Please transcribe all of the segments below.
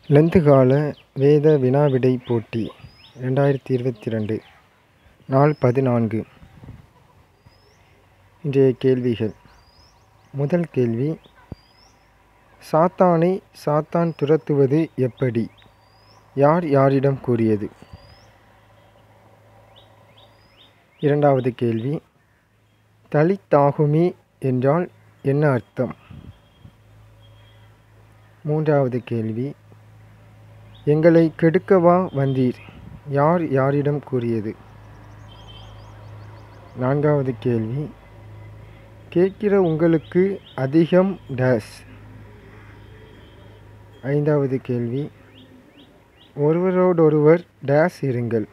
length கால வேத வினாவிடை போட்டி ரெண்டாயிரத்தி இருபத்தி ரெண்டு நாள் பதினான்கு இன்றைய கேள்விகள் முதல் கேள்வி சாத்தானை சாத்தான் துரத்துவது எப்படி யார் யாரிடம் கூறியது இரண்டாவது கேள்வி தலித்தாகுமி என்றால் என்ன அர்த்தம் மூன்றாவது கேள்வி எங்களை கெடுக்கவா வந்தீர் யார் யாரிடம் கூறியது நான்காவது கேள்வி கேட்கிற உங்களுக்கு அதிகம் டேஸ் ஐந்தாவது கேள்வி ஒருவரோடொருவர் டேஸ் இருங்கள்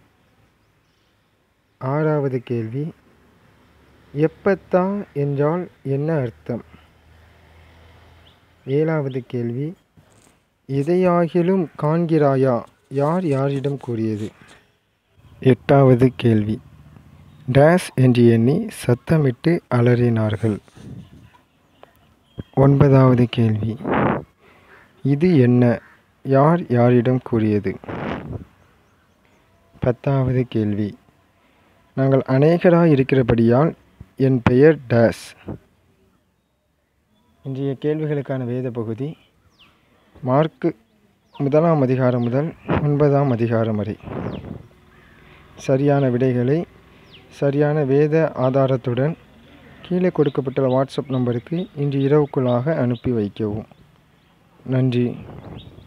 ஆறாவது கேள்வி எப்பத்தா என்றால் என்ன அர்த்தம் ஏழாவது கேள்வி எதையாகிலும் காண்கிறாயா யார் யாரிடம் கூறியது எட்டாவது கேள்வி டேஸ் என்று எண்ணி சத்தமிட்டு அலறினார்கள் ஒன்பதாவது கேள்வி இது என்ன யார் யாரிடம் கூறியது பத்தாவது கேள்வி நாங்கள் அநேகராக இருக்கிறபடியால் என் பெயர் டேஸ் இன்றைய கேள்விகளுக்கான வேத பகுதி மார்க்கு முதலாம் அதிகாரம் முதல் ஒன்பதாம் அதிகாரம் வரை சரியான விடைகளை சரியான வேத ஆதாரத்துடன் கீழே கொடுக்கப்பட்டுள்ள வாட்ஸ்அப் நம்பருக்கு இன்று இரவுக்குள்ளாக அனுப்பி வைக்கவும் நன்றி